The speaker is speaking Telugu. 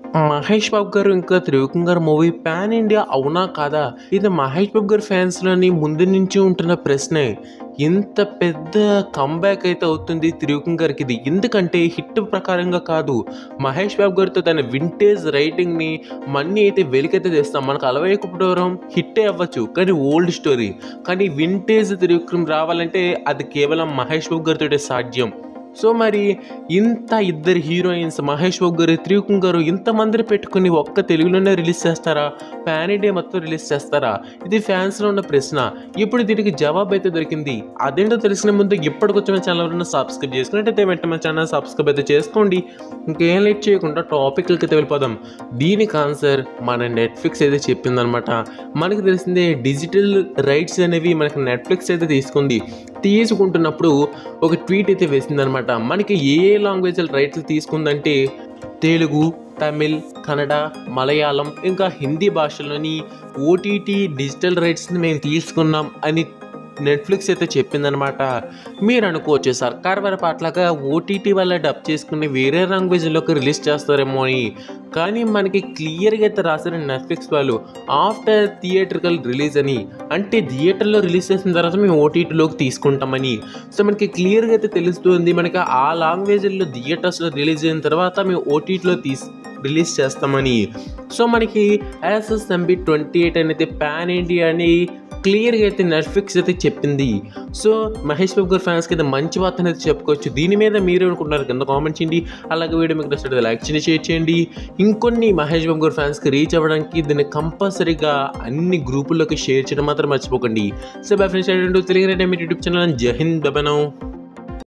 మహేష్ బాబు గారు ఇంకా త్రివిక్రమ్ గారు మూవీ పాన్ ఇండియా అవునా కాదా ఇది మహేష్ బాబు గారి ఫ్యాన్స్లోని ముందు నుంచి ఉంటున్న ప్రశ్నే ఇంత పెద్ద కంబ్యాక్ అయితే అవుతుంది త్రివిక్రమ్ గారికి ఇది ఎందుకంటే హిట్ ప్రకారంగా కాదు మహేష్ బాబు గారితో తన వింటేజ్ రైటింగ్ని మనీ అయితే వెలికైతే తెస్తాం మనకు అలవైకపోవడం హిట్టే అవ్వచ్చు కానీ ఓల్డ్ స్టోరీ కానీ వింటేజ్ త్రివిక్రమ్ రావాలంటే అది కేవలం మహేష్ బాబు గారితో సాధ్యం సో మరి ఇంత ఇద్దరు హీరోయిన్స్ మహేష్ బాబు గారు త్రివిక్రమ్ గారు ఇంతమందిని పెట్టుకుని ఒక్క తెలుగులోనే రిలీజ్ చేస్తారా పాన్ ఇండియా మొత్తం రిలీజ్ చేస్తారా ఇది ఫ్యాన్స్లో ఉన్న ప్రశ్న ఇప్పుడు దీనికి జవాబు అయితే దొరికింది అదేంటో తెలిసిన ముందు ఇప్పటికొచ్చిన మన ఛానల్ సబ్స్క్రైబ్ చేసుకున్నట్టయితే వెంటనే మన ఛానల్ సబ్స్క్రైబ్ అయితే చేసుకోండి ఇంకేం లేట్ చేయకుండా టాపిక్లకి అయితే వెళ్ళిపోదాం దీనికి ఆన్సర్ మన నెట్ఫ్లిక్స్ అయితే చెప్పిందనమాట మనకి తెలిసిందే డిజిటల్ రైట్స్ అనేవి మనకి నెట్ఫ్లిక్స్ అయితే తీసుకుంది తీసుకుంటున్నప్పుడు ఒక ట్వీట్ అయితే వేసిందనమాట మనకి ఏ ఏ లాంగ్వేజ్ రైట్స్ తీసుకుందంటే తెలుగు తమిళ్ కన్నడ మలయాళం ఇంకా హిందీ భాషలోని ఓటీటీ డిజిటల్ రైట్స్ని మేము తీసుకున్నాం అని నెట్ఫ్లిక్స్ అయితే చెప్పిందనమాట మీరు అనుకోవచ్చు సర్కార్ వారి పట్లగా ఓటీటీ వల్ల డబ్ చేసుకుని వేరే లాంగ్వేజ్లోకి రిలీజ్ చేస్తారేమో అని కానీ మనకి క్లియర్గా అయితే రాశారు నెట్ఫ్లిక్స్ వాళ్ళు ఆఫ్టర్ థియేటర్కల్ రిలీజ్ అని అంటే థియేటర్లో రిలీజ్ చేసిన తర్వాత మేము ఓటీటీలోకి తీసుకుంటామని సో మనకి క్లియర్గా అయితే తెలుస్తుంది మనకి ఆ లాంగ్వేజ్లో థియేటర్స్లో రిలీజ్ అయిన తర్వాత మేము ఓటీటీలో తీసు రిలీజ్ చేస్తామని సో మనకి ఎస్ఎస్ఎంబి ట్వంటీ ఎయిట్ అనేది పాన్ ఇండియా అని క్లియర్గా అయితే నెట్ఫ్లిక్స్ అయితే చెప్పింది సో మహేష్ బాబు గారి ఫ్యాన్స్కి అయితే మంచి వార్త అయితే చెప్పుకోవచ్చు దీని మీద మీరు అనుకుంటున్నారు కింద కామెంట్ చేయండి అలాగే వీడియో మీకు నచ్చినట్టు లైక్ చేయండి షేర్ చేయండి ఇంకొన్ని మహేష్ బాబు గారి ఫ్యాన్స్కి రీచ్ అవ్వడానికి దీన్ని కంపల్సరీగా అన్ని గ్రూపుల్లోకి షేర్ చేయడం మాత్రం మర్చిపోకండి సో బై ఫ్రెండ్స్ తెలుగు మీ యూట్యూబ్ ఛానల్ జై హింద్ బెబనో